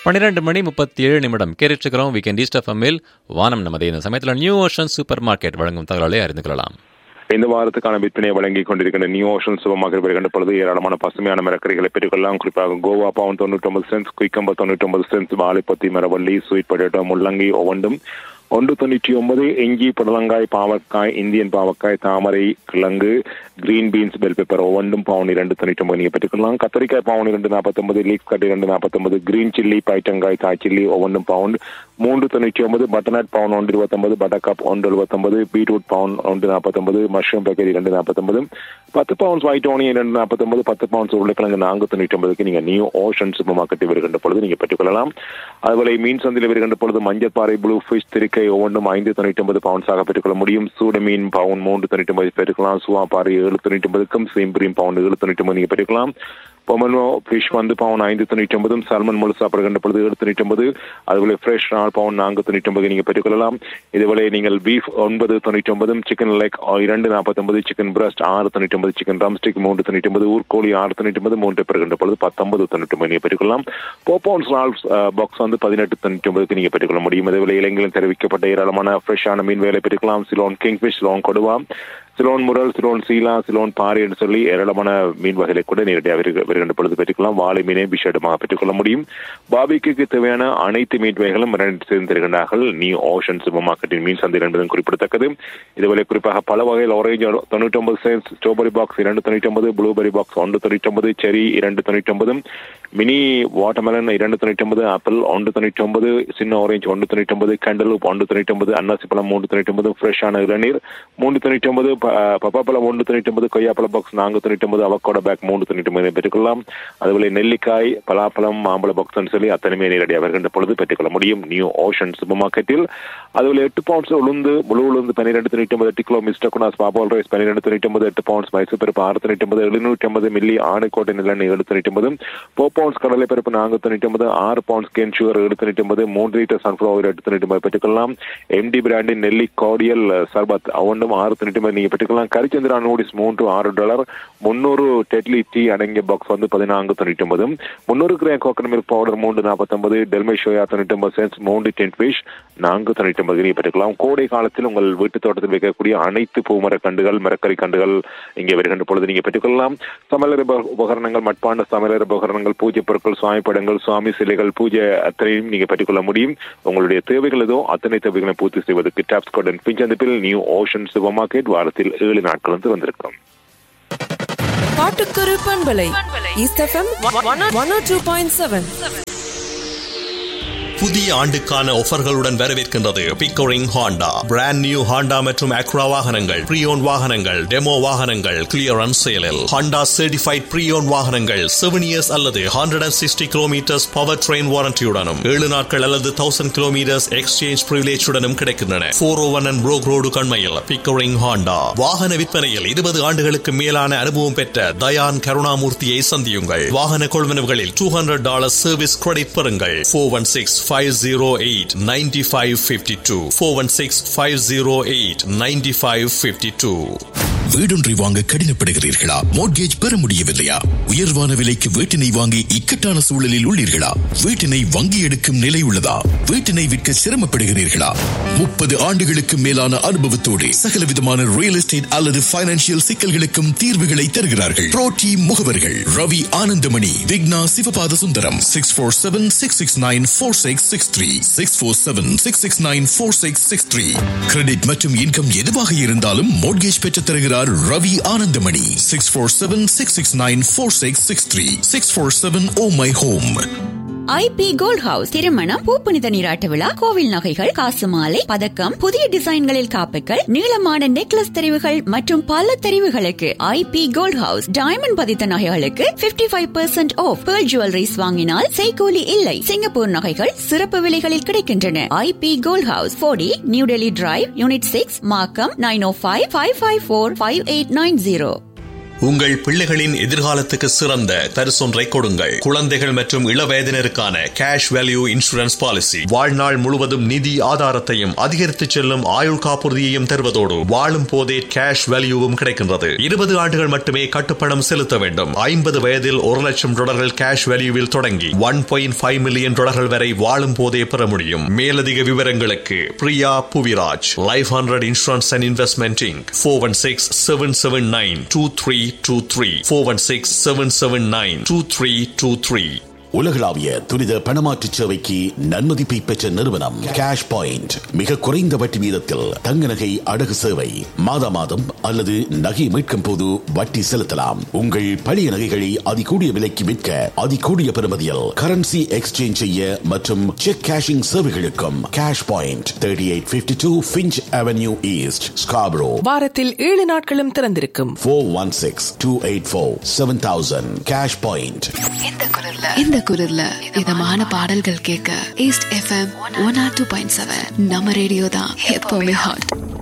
பன்னிரெண்டு மணி முப்பத்தி ஏழு நிமிடம் கேட்டுருக்கிறோம் வீக்கெண்ட் ஈஸ்ட் எஃப்எம்மில் வானம் நமது இந்த சமயத்தில் நியூ ஓஷன் சூப்பர் மார்க்கெட் வழங்கும் தகவலை அறிந்து கொள்ளலாம் இந்த வாரத்துக்கான விற்பனையை வழங்கிக் கொண்டிருக்கின்ற நியூ ஓஷன் சுபமாக வருகின்ற பொழுது ஏராளமான பசுமையான மரக்கறிகளை பெற்றுக்கொள்ளலாம் குறிப்பாக கோவா பவுன் தொண்ணூற்றி ஒன்பது சென்ஸ் குயிக்கம்பா தொண்ணூற்றி ஒன்பது சென்ஸ் வாழைப்பத்தி மரவள்ளி ஸ்வீட் பொட்டேட்டோ முள்ளங்கி ஒவ்வொன்றும் ஒன்று தொண்ணூற்றி ஒன்பது இஞ்சி புடலங்காய் பாவக்காய் இந்தியன் பாவக்காய் தாமரை கிழங்கு கிரீன் பீன்ஸ் பெல் பெப்பர் ஒவ்வொன்றும் பவுன் இரண்டு தொண்ணூற்றி ஒன்பது நீங்கள் பெற்றுக்கொள்ளலாம் கத்திரிக்காய் பவுன் இரண்டு நாற்பத்தொன்பது லீக் கட் இரண்டு நாற்பத்தொன்பது கிரீன் சில்லி பைட்டங்காய் தாய் சில்லி ஒவ்வொன்றும் பவுண்ட் மூன்று தொண்ணூற்றி ஒன்பது பட்டர்நட் பவுன் ஒன்று இருபத்தொன்பது பட்டர்கப் ஒன்று எழுபத்தொன்பது பீட்ரூட் பவுன் ஒன்று நாற்பத்தொன்பது மஷ்ரூம் பேக்கரி இரண்டு நாற்பத்தொன்பது பத்து பவுன்ஸ் ஒயிட் ஓனியன் இரண்டு நாற்பத்தொன்பது பத்து பவுன்ஸ் உருளைக்கிழங்கு நான்கு தொண்ணூற்றி ஒன்பதுக்கு நீங்கள் நியூ ஓஷன் சூப்பர் மார்க்கெட்டில் வருகின்ற பொழுது நீங்கள் பெற்றுக்கொள்ளலாம் அதுபோல மீன் சந்தையில் வருகின்ற பொழுது மஞ்சப்பாறை ப்ளூ ஃபிஷ் திருக்கை ஒவ்வொன்றும் ஐந்து தொண்ணூற்றி ஒன்பது பவுன்ஸாக பெற்றுக்கொள்ள முடியும் சூட மீன் பவுன் மூன்று தொண்ணூற்றி ஒன்பது பெற்றுக்கலாம் சுவாப்பாறை ஏழு தொண்ணூற்றி ஒன்பதுக்கும் சிம்பிரியும் பவுன் ஏழு தொண்ணூற்றி ஒன்பது நீங்கள் பெற்றுக்கலாம் பொமனோ ஃபிஷ் வந்து பவுன் ஐந்து தொண்ணூற்றி ஒன்பதும் சால்மன் முழு சாப்பிடுகின்ற பொழுது ஏழு தொண்ணூற்றி ஒன்பது அதுபோல ஃப்ரெஷ் நாள் பவுன் நான்கு தொண்ணூற்றி ஒன்பது நீங்கள் பெற்றுக்கொள்ளலாம் இதுபோல நீங்கள் பீஃப் ஒன்பது தொண்ணூற்றி ஒன்பதும் சிக்கன் லெக் இரண்டு நாற்பத்தொன்பது சிக்கன் பிரஸ்ட் ஆறு தொண்ணூற்றி ஒன்பது சிக்கன் ட்ரம்ஸ்டிக் மூன்று தொண்ணூற்றி ஒன்பது ஊர்கோழி ஆறு தொண்ணூற்றி ஒன்பது மூன்று பெறுகின்ற பொழுது பத்தொன்பது தொண்ணூற்றி ஒன்பது நீங்கள் பெற்றுக்கொள்ளலாம் போப்பவுன்ஸ் நாள் பாக்ஸ் வந்து பதினெட்டு தொண்ணூற்றி ஒன்பதுக்கு நீங்கள் பெற்றுக்கொள்ள முடியும் அதேபோல இலங்கையில் தெரிவிக்கப்பட்ட ஏராளமான ஃப்ரெஷ்ஷான மீன் வேலை பெற்றுக்கலாம் சிலோன் கிங்ஃபிஷ் சிலோன் கொடுவா சிலோன் முரல் சிலோன் சீலா சிலோன் பாறை என்று சொல்லி ஏராளமான மீன் வகைகளை கூட நேரடியாக வருகின்ற பொழுது பெற்றுக்கொள்ளலாம் வாழை மீனை விஷேடமாக பெற்றுக்கொள்ள முடியும் பாபிக்கு தேவையான அனைத்து மீன் வகைகளும் சேர்ந்திருக்கின்றார்கள் நியூ ஓஷன் சூப்பர் மார்க்கெட்டின் மீன் சந்தை என்பதும் குறிப்பிடத்தக்கது இதுவரை குறிப்பாக பல வகையில் ஆரஞ்சு தொண்ணூற்றி ஒன்பது சென்ஸ் ஸ்ட்ராபெரி பாக்ஸ் இரண்டு தொண்ணூற்றி ஒன்பது ப்ளூபெரி பாக்ஸ் ஒன்று தொண்ணூற்றி ஒன்பது செரி இரண்டு தொண்ணூற்றி ஒன்பது மினி வாட்டர்மெலன் இரண்டு தொண்ணூற்றி ஒன்பது ஆப்பிள் ஒன்று தொண்ணூற்றி ஒன்பது சின்ன ஆரஞ்சு ஒன்று தொண்ணூற்றி ஒன்பது கண்டலூப் ஒன்று தொண்ணூற்றி ஒன்பது அன்னாசி பழம் மூன்று தொண்ணூற்றி ஒன்பது ஃப்ரெஷ்ஷான இளநீர் மூன்று தொண்ணூற்றி ஒன்பது பப்பாப்பழம் ஒன்று தொண்ணூற்றி ஒன்பது கொய்யாப்பழம் பாக்ஸ் நான்கு தொண்ணூற்றி ஒன்பது அவக்கோட பேக் மூன்று தொண்ணூற்றி ஒன்பது பெற்றுக்கொள்ளலாம் அதுபோல நெல்லிக்காய் பலாப்பழம் மாம்பழ பாக்ஸ் சொல்லி அத்தனைமே நேரடியாக வருகின்ற பொழுது பெற்றுக்கொள்ள முடியும் நியூ ஓஷன் சூப்பர் மார்க்கெட்டில் அதுபோல எட்டு பவுண்ட்ஸ் உளுந்து முழு உளுந்து பன்னிரெண்டு தொண்ணூற்றி ஒன்பது எட்டு கிலோ மிஸ்டர் குனாஸ் பாபால் ரைஸ் பன்னிரெண்டு தொண்ணூற்றி ஒன்பது எட்டு பவுண்ட்ஸ் மைசூர் பருப்பு ஆறு தொண்ணூற்றி ஒன்பது எழுநூற்றி ஐம்பது மில்லி ஆணைக்கோட்டை நிலன்னு ஏழு தொண்ணூற்றி ஒன்பது போ பவுண்ட்ஸ் கடலை பருப்பு நான்கு தொண்ணூற்றி ஒன்பது ஆறு பவுண்ட்ஸ் கேன் சுகர் ஏழு தொண்ணூற்றி ஒன்பது மூன்று லிட்டர் சன்ஃபிளவர் எட்டு தொண்ணூற்றி ஒன்பது பெற்றுக்கொள்ளலாம் எம்டி பிராண்டின் நெல்லி கோடியல் சர்பத் ஒன்றும் ஆறு தொண்ணூற்றி ஒன்பது நீங்கள் பெற்றுக்கொள்ளலாம் கரிச்சந்திரா நூடிஸ் மூன்று ஆறு டாலர் முன்னூறு டெட்லி டீ அடங்கிய பாக்ஸ் வந்து பதினான்கு தொண்ணூற்றி ஒன்பது முன்னூறு கிராம் கோகனட் மில்க் பவுடர் மூன்று நாற்பத்தொன்பது டெல்மை ஷோயா தொண்ணூற்றி ஒன்பது சென்ஸ் மூன்று டென் ஃபிஷ் நான்கு தொண்ணூற்றி ஒன்பது நீங்கள் பெற்றுக்கலாம் கோடை காலத்தில் உங்கள் வீட்டு தோட்டத்தில் வைக்கக்கூடிய அனைத்து பூமர கண்டுகள் மரக்கறி கண்டுகள் இங்கே வருகின்ற பொழுது நீங்கள் பெற்றுக்கொள்ளலாம் சமையலர் உபகரணங்கள் மட்பாண்ட சமையலர் உபகரணங்கள் பூஜை பொருட்கள் சுவாமி படங்கள் சுவாமி சிலைகள் பூஜை அத்தனையும் நீங்கள் பெற்றுக்கொள்ள முடியும் உங்களுடைய தேவைகள் ஏதோ அத்தனை தேவைகளை பூர்த்தி செய்வதற்கு டாப்ஸ் கோடன் பிஞ்சந்திப்பில் நியூ ஓஷன் சூப்பர் மார்க்கெட் வாரத்தில் ஏழு நாட்கள் வந்து வந்திருக்கும் பாட்டுக்கரு பண்பலை east FM one two point seven புதிய ஆண்டுக்கான ஆஃபர்களுடன் வரவேற்கின்றது Pickering Honda brand new Honda மற்றும் அக்ரா வாகனங்கள் ப்ரீயோன் வாகனங்கள் டெமோ வாகனங்கள் கிளியரன்ஸ் சேலில் ஹாண்டா சர்டிஃபைட் ப்ரீயோன் வாகனங்கள் செவன் இயர்ஸ் அல்லது hundred and sixty kilometres power train வாரண்டியுடனும் ஏழு நாட்கள் அல்லது தௌசண்ட் கிலோமீட்டர்ஸ் எக்ஸ்சேஞ்ச் பிரிவிலேஜுடனும் கிடைக்கின்றன four oh one and Brock road கண்மையில் Pickering Honda வாகன விற்பனையில் இருபது ஆண்டுகளுக்கு மேலான அனுபவம் பெற்ற தயான் கருணாமூர்த்தியை சந்தியுங்கள் வாகன கொள்வனவுகளில் two hundred dollar service credit பெறுங்கள் ஃபோர் ஒன் சிக்ஸ் 508 9552 416 508 9552 வீடொன்றை வாங்க கடினப்படுகிறீர்களா மோட்கேஜ் பெற முடியவில்லையா உயர்வான விலைக்கு வீட்டினை வாங்கி இக்கட்டான சூழலில் உள்ளீர்களா வீட்டினை வங்கி எடுக்கும் நிலை உள்ளதா வீட்டினை விற்க சிரமப்படுகிறீர்களா முப்பது ஆண்டுகளுக்கு மேலான அனுபவத்தோடு சகல விதமான ரியல் எஸ்டேட் அல்லது பைனான்சியல் சிக்கல்களுக்கும் தீர்வுகளை தருகிறார்கள் புரோட்டி முகவர்கள் Ravi Anandamani Vigna Sivapathasundaram six four seven six six nine four six six three six four seven six six nine four six six three credit மற்றும் இன்கம் எதுவாக இருந்தாலும் மோட்கேஜ் பெற்றுத் தருகிறார் Ravi Anandamani six four seven six six nine four six six three six four seven oh my home IP gold house திருமணம் பூப்புனித நீராட்ட விழா கோவில் நகைகள் காசு மாலை பதக்கம் புதிய டிசைன்களில் காப்புகள் நீளமான நெக்லஸ் தெரிவுகள் மற்றும் பல தெரிவுகளுக்கு ஐபி கோல்ட் ஹவுஸ் டைமண்ட் பதித்த நகைகளுக்கு fifty five percent off pearl jewelleries வாங்கினால் செய்கூலி இல்லை சிங்கப்பூர் நகைகள் சிறப்பு விலைகளில் கிடைக்கின்றன ஐபி கோல்ட் ஹவுஸ் போடி New Delhi drive unit six Markham nine oh five five five four five eight nine zero உங்கள் பிள்ளைகளின் எதிர்காலத்துக்கு சிறந்த பரிசொன்றை கொடுங்கள் குழந்தைகள் மற்றும் இளவயதினருக்கான கேஷ் வேல்யூ இன்சூரன்ஸ் பாலிசி வாழ்நாள் முழுவதும் நிதி ஆதாரத்தையும் அதிகரித்து செல்லும் ஆயுள் காப்புறுதியையும் தருவதோடு வாழும் போதே கேஷ் வேல்யூவும் கிடைக்கின்றது இருபது ஆண்டுகள் மட்டுமே கட்டுப்பணம் செலுத்த வேண்டும் ஐம்பது வயதில் ஒரு லட்சம் டாலர்கள் கேஷ் வேல்யூவில் தொடங்கி ஒன் பாயிண்ட் ஃபைவ் மில்லியன் டாலர்கள் வரை வாழும் போதே பெற முடியும் மேலதிக விவரங்களுக்கு Priya Puviraj life hundred insurance and investment inc four one six seven seven nine two three two three four one six seven seven nine two three two three உலகளாவிய துரித பணமாற்று சேவைக்கு நன்மதிப்பை பெற்ற நிறுவனம் கேஷ் பாயிண்ட் மிக குறைந்த வட்டி வீதத்தில் தங்க நகை அடகு சேவை மாதா மாதம் அல்லது நகை மீட்கும் போது வட்டி செலுத்தலாம் உங்கள் பழைய நகைகளை அதிகூடிய விலைக்கு விற்க அதிகூடிய பெறுமதியில் கரன்சி எக்ஸ்சேஞ்ச் செய்ய மற்றும் செக் கேஷிங் சேவைகளுக்கும் cash point thirty eight fifty two Finch avenue east Scarborough வாரத்தில் ஏழு நாட்களும் திறந்திருக்கும் four one six two eight four seven thousand cash point இந்த குரல்ல இதமான பாடல்கள் கேட்க east FM one or two point seven நம்ம ரேடியோ தான் எப்பவுமே ஹாட்